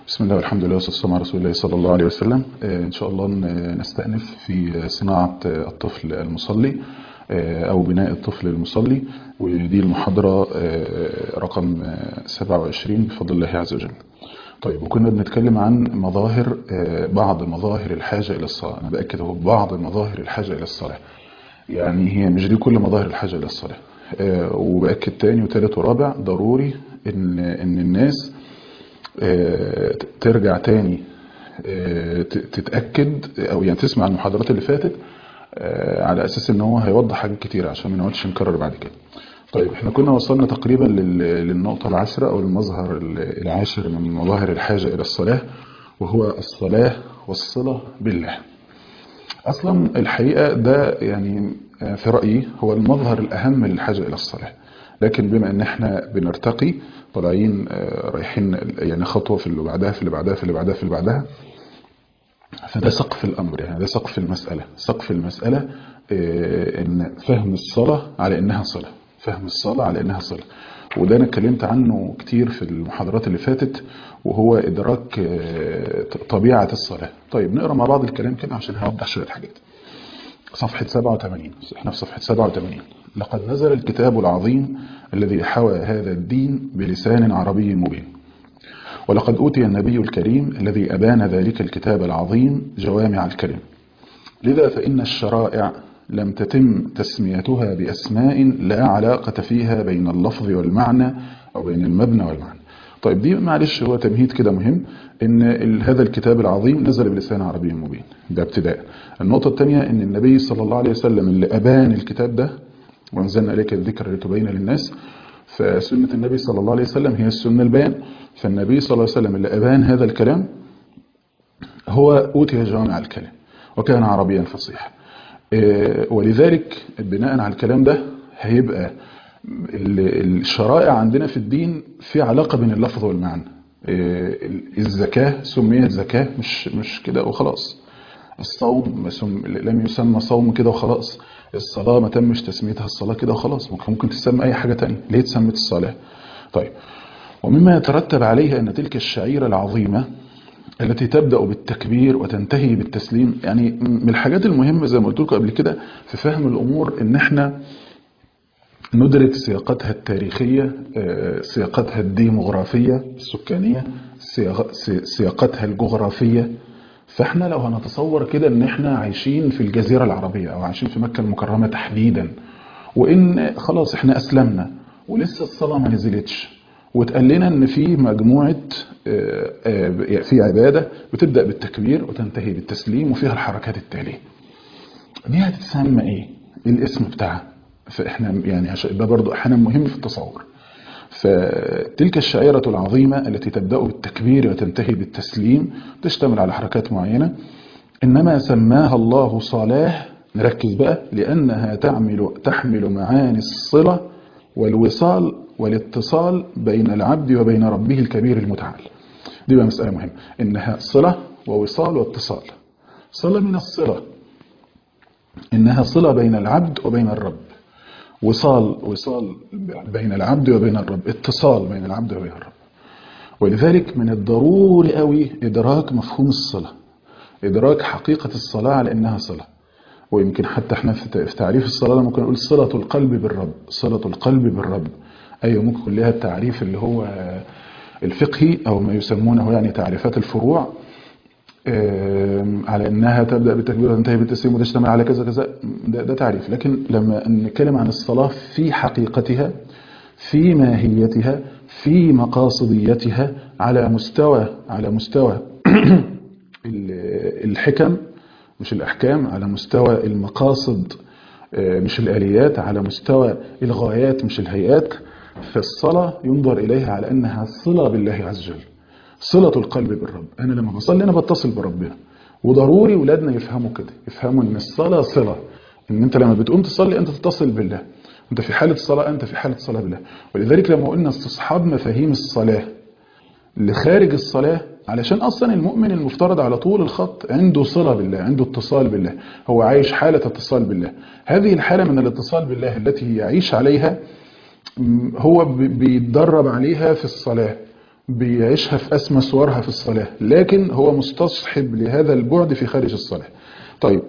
بسم الله والحمد لله والصلاة والسلام على رسول الله صلى الله عليه وسلم آه، إن شاء الله ن- نستأنف في صناعة آه، الطفل المصلي آه، أو بناء الطفل المصلي ودي المحاضرة آه، رقم آه، 27 بفضل الله عز وجل طيب وكنا بنتكلم عن مظاهر آه، بعض مظاهر الحاجة إلى الصلاة أنا بأكد هو بعض مظاهر الحاجة إلى الصلاة يعني هي مش دي كل مظاهر الحاجة إلى الصلاة آه، وبأكد تاني وتالت ورابع ضروري إن إن الناس آه، ترجع تاني آه، ت- تتأكد أو يعني تسمع المحاضرات اللي فاتت آه، على أساس إن هو هيوضح حاجات كتير عشان ما نقعدش نكرر بعد كده. طيب احنا كنا وصلنا تقريبا لل- للنقطة العاشرة أو المظهر ال- العاشر من مظاهر الحاجة إلى الصلاة وهو الصلاة والصلة بالله. اصلا الحقيقه ده يعني آه، في رايي هو المظهر الاهم للحاجه الى الصلاه لكن بما ان احنا بنرتقي طالعين آه، رايحين يعني خطوه في اللي بعدها في اللي بعدها في اللي بعدها في اللي بعدها فده سقف الامر يعني ده سقف المساله سقف المساله آه، ان فهم الصلاه على انها صله فهم الصلاه على انها صله وده انا اتكلمت عنه كتير في المحاضرات اللي فاتت وهو ادراك آه، طبيعه الصلاه طيب نقرا مع بعض الكلام كده عشان هوضح شويه حاجات صفحة 87 احنا في صفحة 87 لقد نزل الكتاب العظيم الذي حوى هذا الدين بلسان عربي مبين ولقد أوتي النبي الكريم الذي أبان ذلك الكتاب العظيم جوامع الكلم لذا فإن الشرائع لم تتم تسميتها بأسماء لا علاقة فيها بين اللفظ والمعنى أو بين المبنى والمعنى طيب دي معلش هو تمهيد كده مهم ان ال- هذا الكتاب العظيم نزل بلسان عربي مبين ده ابتداء النقطة الثانية ان النبي صلى الله عليه وسلم اللي أبان الكتاب ده وانزلنا إليك الذكر لتبين للناس فسنة النبي صلى الله عليه وسلم هي السنة البيان فالنبي صلى الله عليه وسلم اللي أبان هذا الكلام هو أوتي جوامع الكلم وكان عربيا فصيحا إيه، ولذلك بناء على الكلام ده هيبقى ال- الشرائع عندنا في الدين في علاقة بين اللفظ والمعنى إيه، الزكاة سميت زكاة مش مش كده وخلاص الصوم ما سم- لم يسمى صوم كده وخلاص الصلاة ما تمش تسميتها الصلاة كده وخلاص ممكن ممكن تسمى أي حاجة تانية ليه اتسمت الصلاة طيب ومما يترتب عليه أن تلك الشعيرة العظيمة التي تبدأ بالتكبير وتنتهي بالتسليم يعني من الحاجات المهمة زي ما قلت لكم قبل كده في فهم الأمور إن احنا ندرك سياقتها التاريخية آه، سياقتها الديموغرافية السكانية سياق- سي- سياقتها الجغرافية فاحنا لو هنتصور كده ان احنا عايشين في الجزيرة العربية او عايشين في مكة المكرمة تحديدا وان خلاص احنا اسلمنا ولسه الصلاة ما نزلتش واتقال لنا ان في مجموعة آه، آه، في عبادة بتبدأ بالتكبير وتنتهي بالتسليم وفيها الحركات التالية دي هتتسمى ايه الاسم بتاعها فاحنا يعني عشان ده برضو احيانا مهم في التصور فتلك الشعيرة العظيمة التي تبدأ بالتكبير وتنتهي بالتسليم تشتمل على حركات معينة إنما سماها الله صلاة نركز بقى لأنها تعمل تحمل معاني الصلة والوصال والاتصال بين العبد وبين ربه الكبير المتعال دي بقى مسألة مهمة إنها صلة ووصال واتصال صلة من الصلة إنها صلة بين العبد وبين الرب وصال وصال بين العبد وبين الرب اتصال بين العبد وبين الرب ولذلك من الضروري قوي إدراك مفهوم الصلة إدراك حقيقة الصلاة على إنها صلة ويمكن حتى احنا في في تعريف الصلاة ممكن نقول صلة القلب بالرب صلة القلب بالرب أيوة ممكن يكون لها التعريف اللي هو الفقهي أو ما يسمونه يعني تعريفات الفروع آم، على انها تبدا بالتكبير وتنتهي بالتسليم وتشتمل على كذا كذا ده, ده تعريف لكن لما نتكلم عن الصلاه في حقيقتها في ماهيتها في مقاصديتها على مستوى على مستوى ال- الحكم مش الاحكام على مستوى المقاصد آه، مش الاليات على مستوى الغايات مش الهيئات فالصلاه ينظر اليها على انها صله بالله عز وجل صلة القلب بالرب أنا لما بصلي أنا بتصل بربنا وضروري ولادنا يفهموا كده يفهموا إن الصلاة صلة إن أنت لما بتقوم تصلي أنت تتصل بالله أنت في حالة صلاة أنت في حالة صلاة بالله ولذلك لما قلنا استصحاب مفاهيم الصلاة لخارج الصلاة علشان أصلا المؤمن المفترض على طول الخط عنده صلة بالله عنده اتصال بالله هو عايش حالة اتصال بالله هذه الحالة من الاتصال بالله التي يعيش عليها م، هو ب- بيتدرب عليها في الصلاة بيعيشها في أسمى صورها في الصلاة لكن هو مستصحب لهذا البعد في خارج الصلاة طيب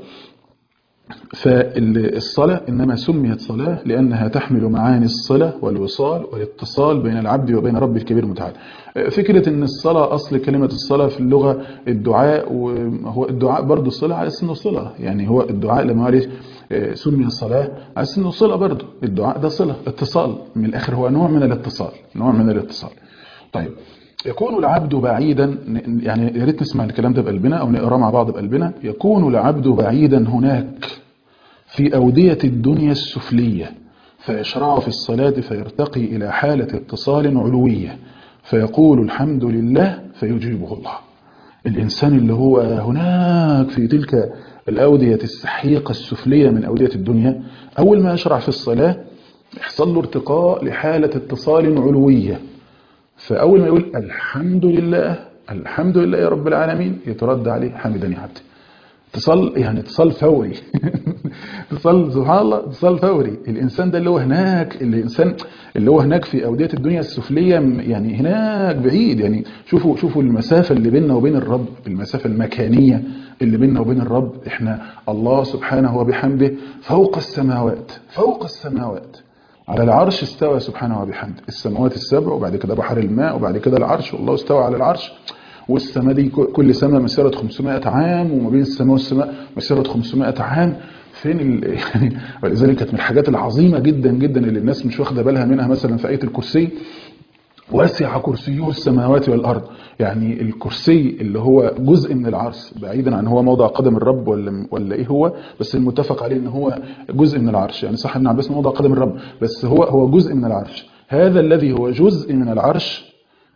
فالصلاة إنما سميت صلاة لأنها تحمل معاني الصلة والوصال والاتصال بين العبد وبين رب الكبير المتعال فكرة أن الصلاة أصل كلمة الصلاة في اللغة الدعاء وهو الدعاء برضه الصلاة على أنه صلة يعني هو الدعاء لما قال سمي الصلاة على أنه صلة برضه الدعاء ده صلة اتصال من الآخر هو نوع من الاتصال نوع من الاتصال طيب يكون العبد بعيدا يعني يا ريت نسمع الكلام ده بقلبنا أو نقراه مع بعض بقلبنا يكون العبد بعيدا هناك في أودية الدنيا السفلية فيشرع في الصلاة فيرتقي إلى حالة اتصال علوية فيقول الحمد لله فيجيبه الله الإنسان اللي هو هناك في تلك الأودية السحيقة السفلية من أودية الدنيا أول ما يشرع في الصلاة يحصل له ارتقاء لحالة اتصال علوية فأول ما يقول الحمد لله الحمد لله يا رب العالمين يترد عليه حمدني عبدي اتصال يعني اتصال فوري اتصال سبحان الله اتصال فوري الانسان ده اللي هو هناك الانسان اللي هو هناك في اوديه الدنيا السفليه يعني هناك بعيد يعني شوفوا شوفوا المسافه اللي بيننا وبين الرب المسافه المكانيه اللي بيننا وبين الرب احنا الله سبحانه وبحمده فوق السماوات فوق السماوات على العرش استوى سبحانه وبحمده السماوات السبع وبعد كده بحر الماء وبعد كده العرش والله استوى على العرش والسماء دي كل سماء مسيرة 500 عام وما بين السماء والسماء مسيرة 500 عام فين ال... يعني ولذلك كانت من الحاجات العظيمة جدا جدا اللي الناس مش واخده بالها منها مثلا في آية الكرسي وسع كرسيه السماوات والأرض يعني الكرسي اللي هو جزء من العرش بعيدا عن هو موضع قدم الرب ولا ولا ايه هو بس المتفق عليه ان هو جزء من العرش يعني صح ابن عباس موضع قدم الرب بس هو هو جزء من العرش هذا الذي هو جزء من العرش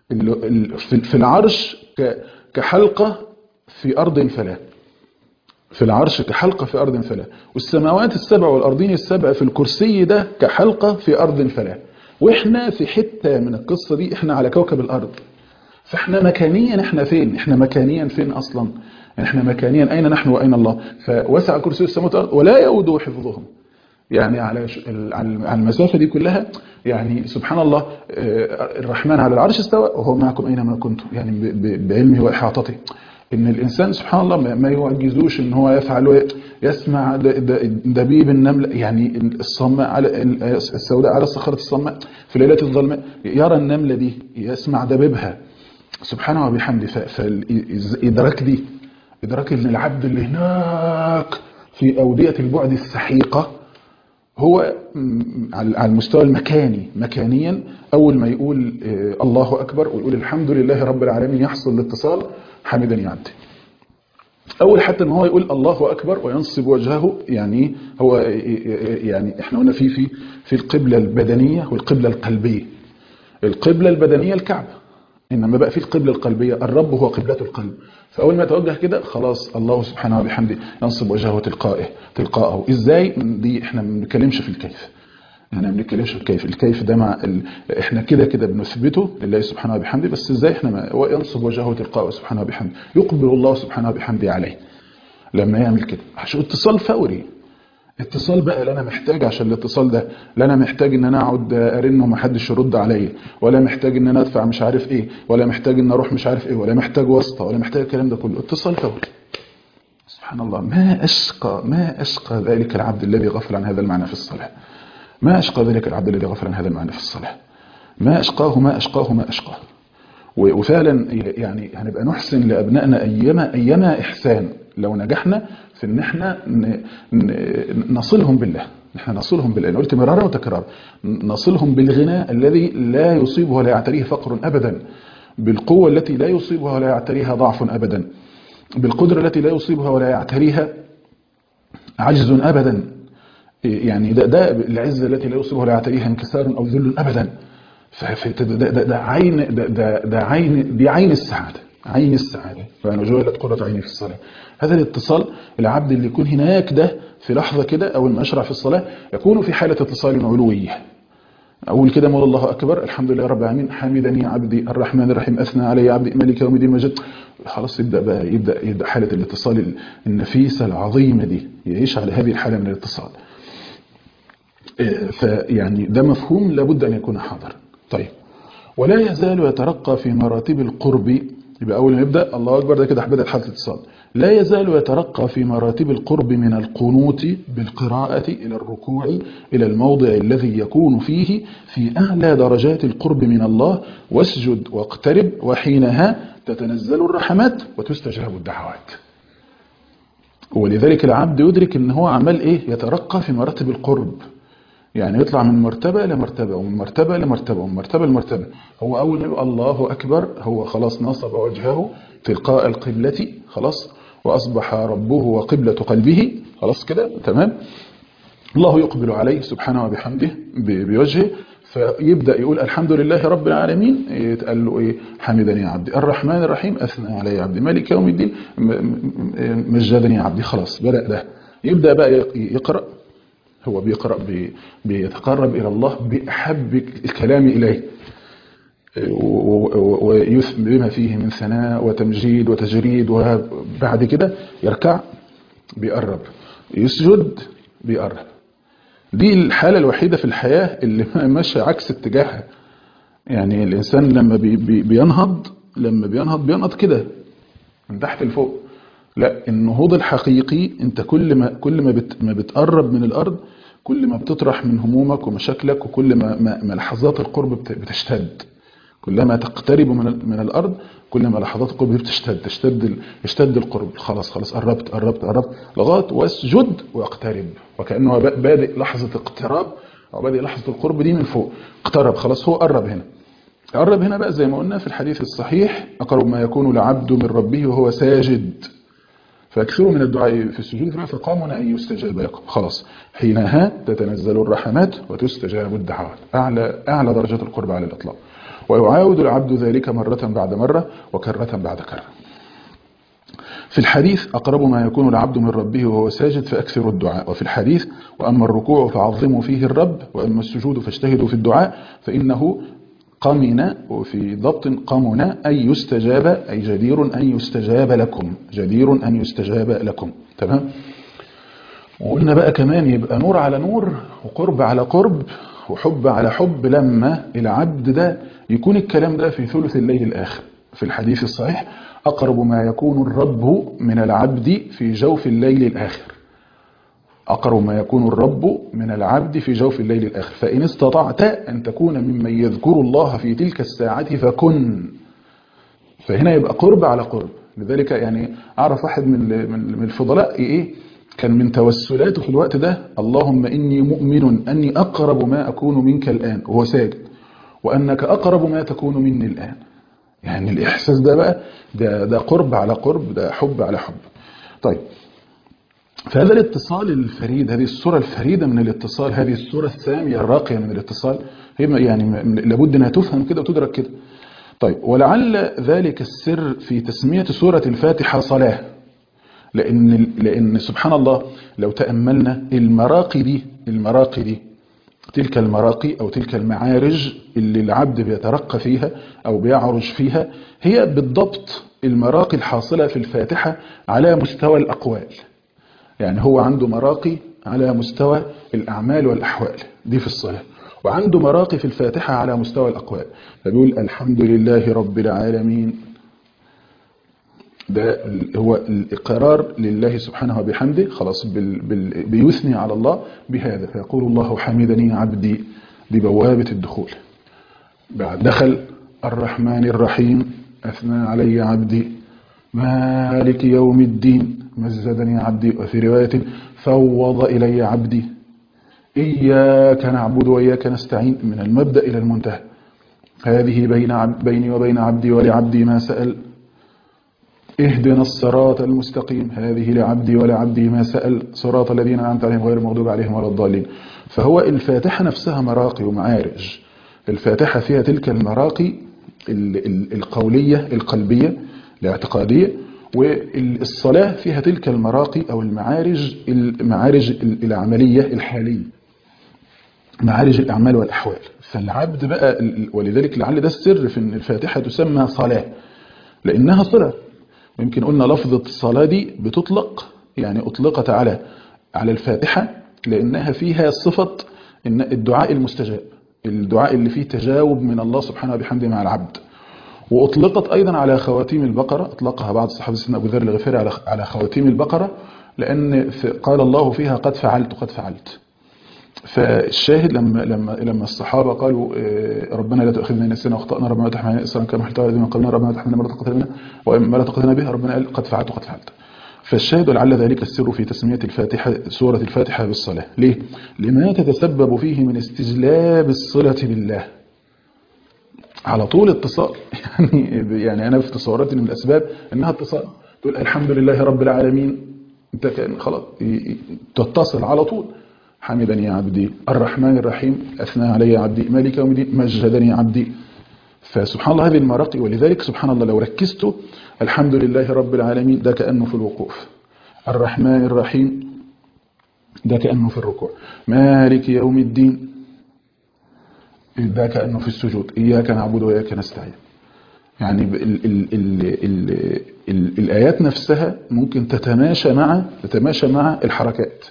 في العرش كحلقة في أرض فلا في العرش كحلقة في أرض فلا والسماوات السبع والأرضين السبع في الكرسي ده كحلقة في أرض فلا وإحنا في حتة من القصة دي إحنا على كوكب الأرض فإحنا مكانيا إحنا فين إحنا مكانيا فين أصلا إحنا مكانيا أين نحن وأين الله فوسع كرسي السماوات والأرض ولا يؤود حفظهم يعني على على المسافة دي كلها يعني سبحان الله الرحمن على العرش استوى وهو معكم أينما كنتم يعني بعلمه وإحاطته إن الإنسان سبحان الله ما يعجزوش إن هو يفعل يسمع دبيب النملة يعني الصماء على السوداء على الصخرة الصماء في ليلة الظلماء يرى النملة دي يسمع دبيبها سبحانه وبحمده فالإدراك دي إدراك إن العبد اللي هناك في أودية البعد السحيقة هو على المستوى المكاني مكانيا أول ما يقول الله أكبر ويقول الحمد لله رب العالمين يحصل الاتصال حمدني عبدي أول حتى ما هو يقول الله أكبر وينصب وجهه يعني هو يعني احنا قلنا في في في القبلة البدنية والقبلة القلبية القبلة البدنية الكعبة إنما بقى في القبلة القلبية الرب هو قبلة القلب فأول ما يتوجه كده خلاص الله سبحانه وبحمده ينصب وجهه تلقائه تلقائه إزاي دي احنا ما بنتكلمش في الكيف احنا ما بنتكلمش في الكيف الكيف ده مع ال... احنا كده كده بنثبته لله سبحانه وبحمده بس ازاي احنا ما... ينصب وجهه تلقائه سبحانه وبحمده يقبل الله سبحانه وبحمده عليه لما يعمل كده عشان اتصال فوري اتصال بقى لا انا محتاج عشان الاتصال ده لا انا محتاج ان انا اقعد ارن ومحدش يرد عليا ولا محتاج ان انا ادفع مش عارف ايه ولا محتاج ان اروح مش عارف ايه ولا محتاج واسطه ولا محتاج الكلام ده كله اتصال فوري سبحان الله ما اشقى ما اشقى ذلك العبد الذي غفل عن هذا المعنى في الصلاه ما اشقى ذلك العبد الذي غفل عن هذا المعنى في الصلاه ما اشقاه ما اشقاه ما اشقاه وفعلا يعني هنبقى نحسن لابنائنا ايما ايما احسان لو نجحنا في ان احنا نصلهم بالله نحن نصلهم بالله انا قلت مرارا وتكرارا نصلهم بالغنى الذي لا يصيبه ولا يعتريه فقر ابدا بالقوه التي لا يصيبها ولا يعتريها ضعف ابدا بالقدره التي لا يصيبها ولا يعتريها عجز ابدا يعني ده, ده العزه التي لا يصيبها ولا يعتريها انكسار او ذل ابدا ده, ده, ده عين ده, ده, ده عين دي عين السعاده عين السعادة فأنا جعلت قرة عيني في الصلاة هذا الاتصال العبد اللي يكون هناك ده في لحظة كده أول ما أشرع في الصلاة يكون في حالة اتصال علوية أقول كده مولى الله أكبر الحمد لله رب العالمين حمدني عبدي الرحمن الرحيم أثنى علي عبدي ملك يوم الدين مجد خلاص يبدأ بقى يبدأ, يبدأ حالة الاتصال النفيسة العظيمة دي يعيش على هذه الحالة من الاتصال فيعني ده مفهوم لابد أن يكون حاضر طيب ولا يزال يترقى في مراتب القرب يبقى أول ما يبدأ الله أكبر ده كده بدأت حالة اتصال لا يزال يترقى في مراتب القرب من القنوت بالقراءة إلى الركوع إلى الموضع الذي يكون فيه في أعلى درجات القرب من الله واسجد واقترب وحينها تتنزل الرحمات وتستجاب الدعوات ولذلك العبد يدرك ان هو عمال ايه يترقى في مراتب القرب يعني يطلع من مرتبة لمرتبة ومن مرتبة لمرتبة ومن مرتبة لمرتبة هو أول ما يقول الله أكبر هو خلاص نصب وجهه تلقاء القبلة خلاص وأصبح ربه وقبلة قلبه خلاص كده تمام الله يقبل عليه سبحانه وبحمده بوجهه فيبدأ يقول الحمد لله رب العالمين يتقال له إيه حمدني يا عبدي الرحمن الرحيم أثنى علي يا عبدي مالك يوم الدين مجدني يا عبدي خلاص بدأ ده يبدأ بقى يقرأ هو بيقرأ بي بيتقرب إلى الله بأحب الكلام إليه ويثم بما فيه من ثناء وتمجيد وتجريد وبعد كده يركع بيقرب يسجد بيقرب دي الحالة الوحيدة في الحياة اللي ماشية عكس اتجاهها يعني الإنسان لما بي بي بينهض لما بينهض بينهض كده من تحت لفوق لا النهوض الحقيقي انت كل ما كل ما بت ما بتقرب من الارض كل ما بتطرح من همومك ومشاكلك وكل ما, ما, ما لحظات القرب بتشتد كلما تقترب من من الارض كل ما لحظات القرب بتشتد تشتد يشتد القرب خلاص خلاص قربت قربت قربت لغايه واسجد واقترب وكانه بادئ لحظه اقتراب او بادئ لحظه القرب دي من فوق اقترب خلاص هو قرب هنا قرب هنا بقى زي ما قلنا في الحديث الصحيح اقرب ما يكون العبد من ربه وهو ساجد فاكثروا من الدعاء في السجود فقامنا أن يستجاب لكم خلاص حينها تتنزل الرحمات وتستجاب الدعوات أعلى, أعلى درجة القرب على الإطلاق ويعاود العبد ذلك مرة بعد مرة وكرة بعد كرة في الحديث أقرب ما يكون العبد من ربه وهو ساجد فأكثر الدعاء وفي الحديث وأما الركوع فعظموا فيه الرب وأما السجود فاجتهدوا في الدعاء فإنه قمن وفي ضبط قمن أي يستجاب أي جدير أن يستجاب لكم جدير أن يستجاب لكم تمام وقلنا بقى كمان يبقى نور على نور وقرب على قرب وحب على حب لما العبد ده يكون الكلام ده في ثلث الليل الآخر في الحديث الصحيح أقرب ما يكون الرب من العبد في جوف الليل الآخر أقرب ما يكون الرب من العبد في جوف الليل الآخر فإن استطعت أن تكون ممن يذكر الله في تلك الساعة فكن فهنا يبقى قرب على قرب لذلك يعني أعرف واحد من من الفضلاء إيه كان من توسلاته في الوقت ده اللهم إني مؤمن أني أقرب ما أكون منك الآن وهو ساجد وأنك أقرب ما تكون مني الآن يعني الإحساس ده بقى ده, ده قرب على قرب ده حب على حب طيب فهذا الاتصال الفريد هذه الصورة الفريدة من الاتصال هذه الصورة السامية الراقية من الاتصال هي يعني لابد انها تفهم كده وتدرك كده طيب ولعل ذلك السر في تسمية سورة الفاتحة صلاة لأن, لأن سبحان الله لو تأملنا المراقي دي المراقي دي تلك المراقي أو تلك المعارج اللي العبد بيترقى فيها أو بيعرج فيها هي بالضبط المراقي الحاصلة في الفاتحة على مستوى الأقوال يعني هو عنده مراقي على مستوى الأعمال والأحوال دي في الصلاة وعنده مراقي في الفاتحة على مستوى الأقوال فبيقول الحمد لله رب العالمين ده هو الإقرار لله سبحانه وبحمده خلاص بال بال بيثني على الله بهذا فيقول الله حمدني عبدي ببوابة الدخول بعد دخل الرحمن الرحيم أثنى علي عبدي مالك يوم الدين مزدني عبدي وفي رواية فوض إلي عبدي إياك نعبد وإياك نستعين من المبدأ إلى المنتهى هذه بين عب بيني وبين عبدي ولعبدي ما سأل اهدنا الصراط المستقيم هذه لعبدي ولعبدي ما سأل صراط الذين أنعمت عليهم غير المغضوب عليهم ولا الضالين فهو الفاتحة نفسها مراقي ومعارج الفاتحة فيها تلك المراقي القولية القلبية الاعتقادية والصلاة فيها تلك المراقي أو المعارج المعارج العملية الحالية معارج الأعمال والأحوال فالعبد بقى ولذلك لعل ده السر في أن الفاتحة تسمى صلاة لأنها صلاة ويمكن قلنا لفظة الصلاة دي بتطلق يعني أطلقت على على الفاتحة لأنها فيها صفة إن الدعاء المستجاب الدعاء اللي فيه تجاوب من الله سبحانه وبحمده مع العبد وأطلقت أيضا على خواتيم البقرة أطلقها بعض الصحابة سيدنا أبو ذر الغفاري على على خواتيم البقرة لأن قال الله فيها قد فعلت قد فعلت فالشاهد لما لما لما الصحابه قالوا ربنا لا تؤاخذنا ان نسينا واخطانا ربنا لا تحملنا اسرا كما حملت على الذين من قبلنا ربنا لا تحملنا ما لا طاقه لنا وما لا طاقه لنا به ربنا قال قد فعلت وقد فعلت فالشاهد لعل ذلك السر في تسمية الفاتحة سورة الفاتحة بالصلاة ليه؟ لما تتسبب فيه من استجلاب الصلة بالله على طول اتصال يعني يعني أنا في تصوراتي من الأسباب أنها اتصال تقول الحمد لله رب العالمين انت كان خلاص تتصل على طول حمدني عبدي الرحمن الرحيم أثنى علي عبدي مالك يوم الدين مجدني عبدي فسبحان الله هذه المراقي ولذلك سبحان الله لو ركزت الحمد لله رب العالمين ده كأنه في الوقوف الرحمن الرحيم ده كأنه في الركوع مالك يوم الدين ده كأنه في السجود إياك نعبد وإياك نستعين يعني ال ال ال ال ال الآيات نفسها ممكن تتماشى مع تتماشى مع الحركات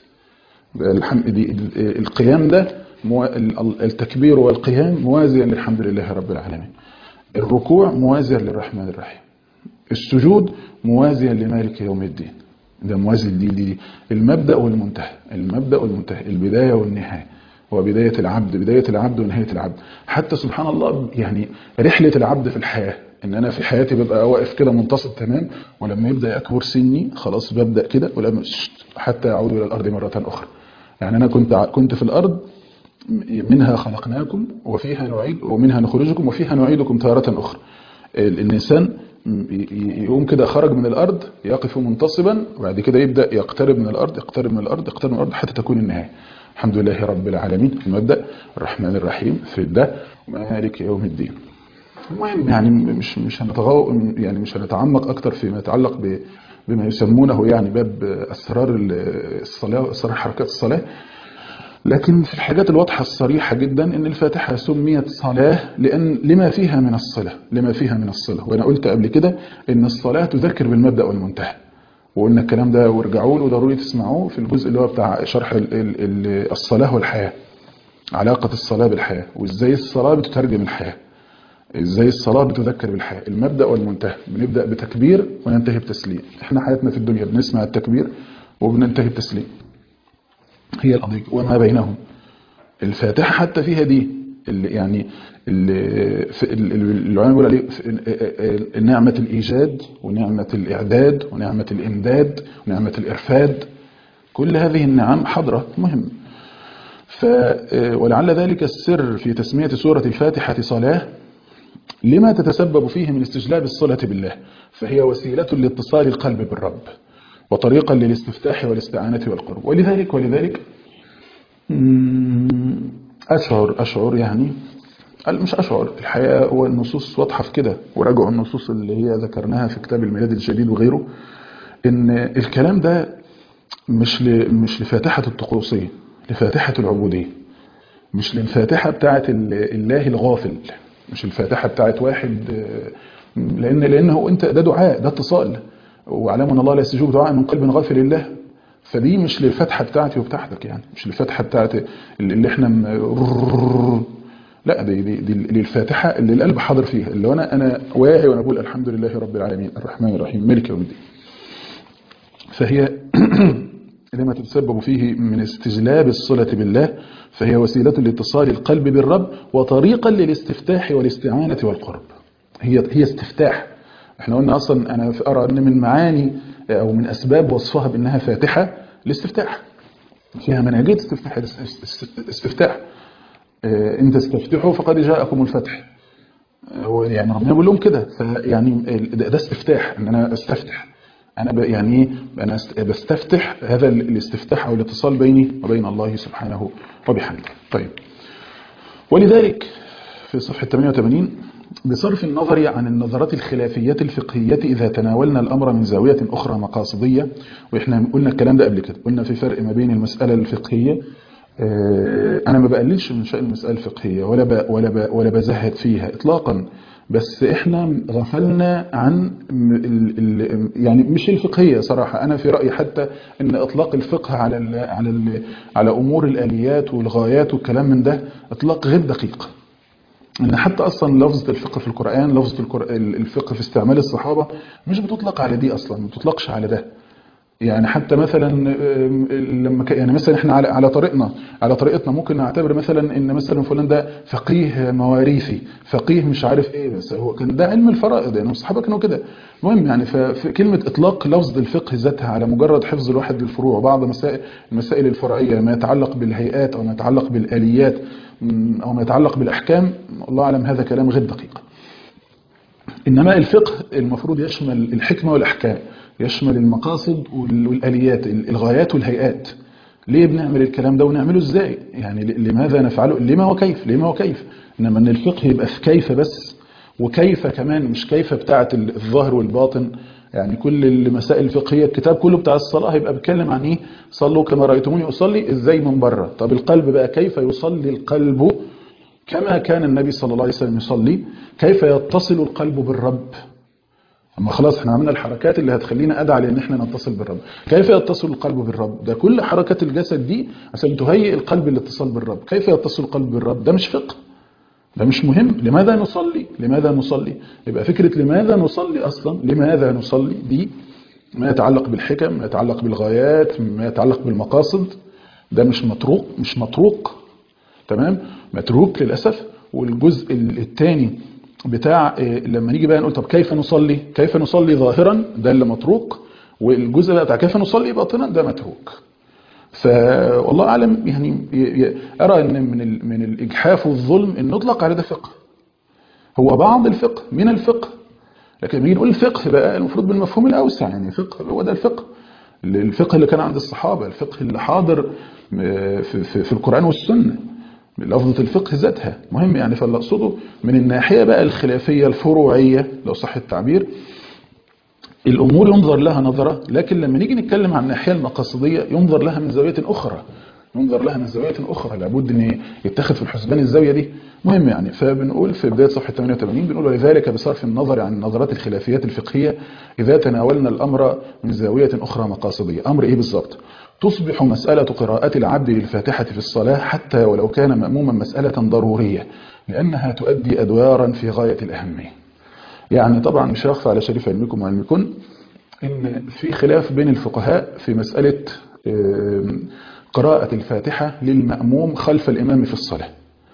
دي القيام ده التكبير والقيام موازيا للحمد لله رب العالمين الركوع موازيا للرحمن الرحيم السجود موازيا لمالك يوم الدين ده موازي دي, دي المبدأ والمنتهى المبدأ والمنتهى البداية والنهاية هو بداية العبد بداية العبد ونهاية العبد حتى سبحان الله يعني رحلة العبد في الحياة ان انا في حياتي ببقى واقف كده منتصب تمام ولما يبدا يكبر سني خلاص ببدا كده ولما حتى اعود الى الارض مره اخرى يعني انا كنت كنت في الارض منها خلقناكم وفيها نعيد ومنها نخرجكم وفيها نعيدكم تارة اخرى الانسان يقوم كده خرج من الارض يقف منتصبا وبعد كده يبدا يقترب من الارض يقترب من الارض يقترب من الارض حتى تكون النهايه الحمد لله رب العالمين المبدا الرحمن الرحيم في ده مالك يوم الدين المهم يعني مش مش هنتغو يعني مش هنتعمق اكتر فيما يتعلق بما يسمونه يعني باب اسرار الصلاه واسرار حركات الصلاه لكن في الحاجات الواضحه الصريحه جدا ان الفاتحه سميت صلاه لان لما فيها من الصله لما فيها من الصله وانا قلت قبل كده ان الصلاه تذكر بالمبدا والمنتهى وقلنا الكلام ده وارجعوا له ضروري تسمعوه في الجزء اللي هو بتاع شرح الصلاه والحياه علاقه الصلاه بالحياه وازاي الصلاه بتترجم الحياه ازاي الصلاة بتذكر بالحياة المبدأ والمنتهى بنبدأ بتكبير وننتهي بتسليم احنا حياتنا في الدنيا بنسمع التكبير وبننتهي بتسليم هي القضية وما بينهم الفاتحة حتى فيها دي اللي يعني العلماء بيقول عليه نعمة الإيجاد ونعمة الإعداد ونعمة الإمداد ونعمة الإرفاد كل هذه النعم حضرة مهم ف ولعل ذلك السر في تسمية سورة الفاتحة صلاة لما تتسبب فيه من استجلاب الصلة بالله فهي وسيلة لاتصال القلب بالرب وطريقا للاستفتاح والاستعانة والقرب ولذلك ولذلك أشعر أشعر يعني مش أشعر الحقيقة هو النصوص واضحة في كده وراجعوا النصوص اللي هي ذكرناها في كتاب الميلاد الجديد وغيره إن الكلام ده مش مش لفاتحة الطقوسية لفاتحة العبودية مش للفاتحة بتاعة الله الغافل مش الفاتحة بتاعت واحد لأن لأنه أنت ده دعاء ده اتصال وعلام أن الله لا يستجيب دعاء من قلب غافل لله فدي مش للفتحة بتاعتي وبتاعتك يعني مش للفتحة بتاعتي اللي احنا م... لا دي, دي, دي للفاتحة اللي القلب حاضر فيها اللي أنا أنا واعي وأنا بقول الحمد لله رب العالمين الرحمن الرحيم ملك يوم الدين فهي لما تتسبب فيه من استجلاب الصلة بالله فهي وسيلة لاتصال القلب بالرب وطريقا للاستفتاح والاستعانة والقرب هي هي استفتاح احنا قلنا اصلا انا ارى ان من معاني او من اسباب وصفها بانها فاتحة الاستفتاح فيها منهجية استفتاح استفتاح ان تستفتحوا فقد جاءكم الفتح هو يعني ربنا بيقول لهم كده فيعني ده استفتاح ان انا استفتح انا يعني انا بستفتح هذا الاستفتاح او الاتصال بيني وبين الله سبحانه وبحمده طيب ولذلك في صفحة 88 بصرف النظر عن النظرات الخلافية الفقهية إذا تناولنا الأمر من زاوية أخرى مقاصدية وإحنا قلنا الكلام ده قبل كده قلنا في فرق ما بين المسألة الفقهية أنا ما بقللش من شأن المسألة الفقهية ولا ب ولا ب ولا بزهد فيها إطلاقا بس احنا غفلنا عن ال ال يعني مش الفقهيه صراحه انا في رايي حتى ان اطلاق الفقه على ال على ال على امور الاليات والغايات والكلام من ده اطلاق غير دقيق ان حتى اصلا لفظه الفقه في القران لفظه القر- الفقه في استعمال الصحابه مش بتطلق على دي اصلا ما بتطلقش على ده يعني حتى مثلا آم، لما ك- يعني مثلا احنا على على طريقنا على طريقتنا ممكن نعتبر مثلا ان مثلا فلان ده فقيه مواريثي فقيه مش عارف ايه بس هو كان ده علم الفرائض يعني الصحابه كانوا كده المهم يعني ففي كلمه اطلاق لفظ الفقه ذاتها على مجرد حفظ الواحد للفروع وبعض مسائل المسائل الفرعيه ما يتعلق بالهيئات او ما يتعلق بالاليات م، او ما يتعلق بالاحكام الله اعلم هذا كلام غير دقيق إنما الفقه المفروض يشمل الحكمة والأحكام يشمل المقاصد وال- والآليات الغايات والهيئات ليه بنعمل الكلام ده ونعمله ازاي يعني ل- لماذا نفعله لما وكيف لما وكيف إنما أن الفقه يبقى في كيف بس وكيف كمان مش كيف بتاعة ال- الظاهر والباطن يعني كل المسائل الفقهية الكتاب كله بتاع الصلاة هيبقى بيتكلم عن ايه صلوا كما رأيتموني أصلي ازاي من بره طب القلب بقى كيف يصلي القلب كما كان النبي صلى الله عليه وسلم يصلي كيف يتصل القلب بالرب اما خلاص احنا عملنا الحركات اللي هتخلينا ادعى لان احنا نتصل بالرب كيف يتصل القلب بالرب ده كل حركات الجسد دي عشان تهيئ القلب للاتصال بالرب كيف يتصل القلب بالرب ده مش فقه ده مش مهم لماذا نصلي لماذا نصلي يبقى فكرة لماذا نصلي أصلا لماذا نصلي دي ما يتعلق بالحكم ما يتعلق بالغايات ما يتعلق بالمقاصد ده مش مطروق مش مطروق تمام متروك للأسف والجزء الثاني بتاع إيه، لما نيجي بقى نقول طب كيف نصلي كيف نصلي ظاهرا ده اللي متروك والجزء بقى بتاع كيف نصلي باطنا ده متروك فوالله اعلم يعني ي- ي- ارى ان من ال- من الاجحاف والظلم ان نطلق على ده فقه هو بعض الفقه من الفقه لكن لما نيجي نقول الفقه بقى المفروض بالمفهوم الاوسع يعني فقه هو ده الفقه الفقه اللي كان عند الصحابه الفقه اللي حاضر آه، في, في, في القران والسنه لفظة الفقه ذاتها مهم يعني فاللي أقصده من الناحية بقى الخلافية الفروعية لو صح التعبير الأمور ينظر لها نظرة لكن لما نيجي نتكلم عن الناحية المقاصدية ينظر لها من زاوية أخرى ينظر لها من زاوية أخرى لابد أن يتخذ في الحسبان الزاوية دي مهم يعني فبنقول في بداية صفحة 88 بنقول ولذلك بصرف النظر عن النظرات الخلافيات الفقهية إذا تناولنا الأمر من زاوية أخرى مقاصدية أمر إيه بالضبط تصبح مسألة قراءة العبد للفاتحة في الصلاة حتى ولو كان مأموما مسألة ضرورية لأنها تؤدي أدوارا في غاية الأهمية يعني طبعا مش هيخفى على شريف علمكم وعلمكم ان في خلاف بين الفقهاء في مسألة آم، قراءة الفاتحة للمأموم خلف الإمام في الصلاة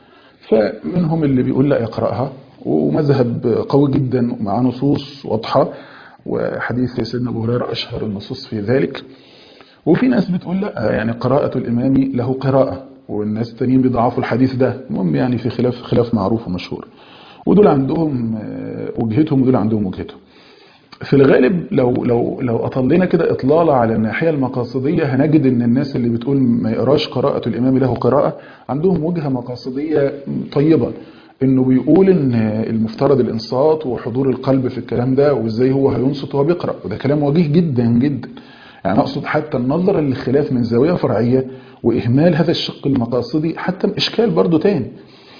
فمنهم اللي بيقول لا يقرأها ومذهب قوي جدا مع نصوص واضحة وحديث سيدنا أبو هريرة أشهر النصوص في ذلك وفي ناس بتقول لا يعني قراءة الإمام له قراءة والناس التانيين بيضعفوا الحديث ده المهم يعني في خلاف خلاف معروف ومشهور ودول عندهم آه، وجهتهم ودول عندهم وجهتهم في الغالب لو لو لو اطلينا كده اطلاله على الناحيه المقاصديه هنجد ان الناس اللي بتقول ما يقراش قراءه الامام له قراءه عندهم وجهه مقاصديه طيبه انه بيقول ان المفترض الانصات وحضور القلب في الكلام ده وازاي هو هينصت وهو بيقرا وده كلام وجيه جدا جدا يعني اقصد حتى النظر للخلاف من زاويه فرعيه واهمال هذا الشق المقاصدي حتى اشكال برضو تاني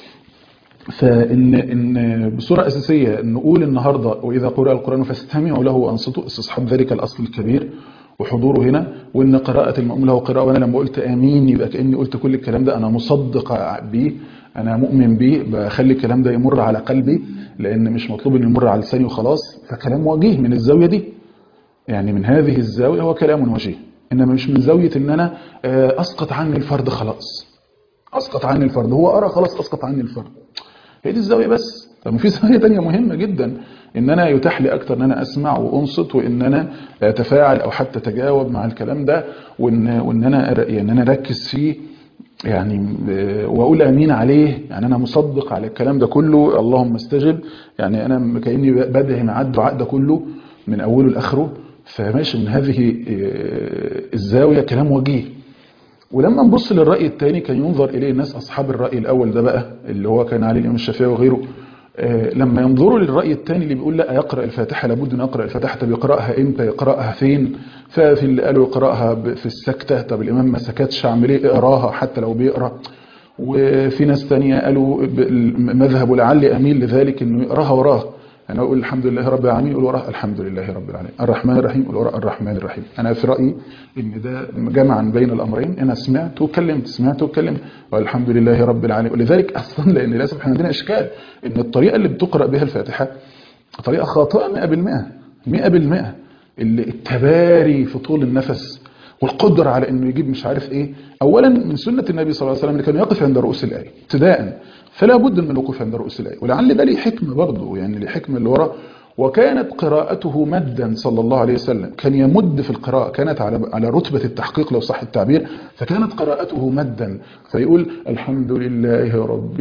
فإن إن بصورة أساسية نقول النهاردة وإذا قرأ القرآن فاستمعوا له وأنصتوا استصحاب ذلك الأصل الكبير وحضوره هنا وإن قراءة المؤمن له قراءة وأنا لما قلت آمين يبقى كأني قلت كل الكلام ده أنا مصدق بيه أنا مؤمن بيه بخلي الكلام ده يمر على قلبي لأن مش مطلوب إنه يمر على لساني وخلاص فكلام وجيه من الزاوية دي يعني من هذه الزاوية هو كلام وجيه إنما مش من زاوية إن أنا آه، أسقط عني الفرد خلاص أسقط عني الفرد هو أرى خلاص أسقط عني الفرد هي دي الزاوية بس طب في زاوية تانية مهمة جدا ان انا يتاح لي اكتر ان انا اسمع وانصت وان انا اتفاعل او حتى اتجاوب مع الكلام ده وان وان انا أر- يعني انا اركز فيه يعني آه، واقول امين عليه يعني انا مصدق على الكلام ده كله اللهم استجب يعني انا كاني بدهي مع الدعاء ده كله من اوله لاخره فماشي من هذه آه، الزاويه كلام وجيه ولما نبص للرأي الثاني كان ينظر إليه الناس أصحاب الرأي الأول ده بقى اللي هو كان عليه الإمام الشافعي وغيره آه، لما ينظروا للرأي الثاني اللي بيقول لا يقرأ الفاتحة لابد أن يقرأ الفاتحة طب يقرأها إمتى يقرأها فين ففي اللي قالوا يقرأها ب- في السكتة طب الإمام ما سكتش أعمل إيه اقراها حتى لو بيقرأ وفي ناس تانية قالوا مذهب لعلي أميل لذلك أنه يقراها وراه أنا أقول الحمد لله رب العالمين يقول وراه الحمد لله رب العالمين الرحمن الرحيم يقول وراه الرحمن الرحيم أنا في رأيي إن ده جمعا بين الأمرين أنا سمعت وكلمت سمعت وكلمت والحمد لله رب العالمين ولذلك أصلا لأن للأسف احنا عندنا إشكال إن الطريقة اللي بتقرأ بها الفاتحة طريقة خاطئة 100% 100% اللي التباري في طول النفس والقدرة على انه يجيب مش عارف ايه اولا من سنة النبي صلى الله عليه وسلم اللي كان يقف عند رؤوس الآية ابتداء فلا بد من الوقوف عند رؤوس الآية ولعل ده ليه حكمة برضه يعني ليه حكمة اللي وراه وكانت قراءته مدا صلى الله عليه وسلم كان يمد في القراءة كانت على على رتبة التحقيق لو صح التعبير فكانت قراءته مدا فيقول الحمد لله رب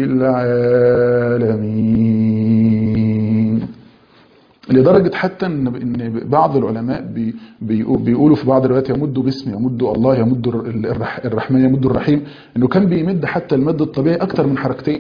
العالمين لدرجة حتى ان ان بعض العلماء بي بيقولوا في بعض الروايات يمدوا باسم يمدوا الله يمد الرحمن يمد الرحيم انه كان بيمد حتى المد الطبيعي اكثر من حركتين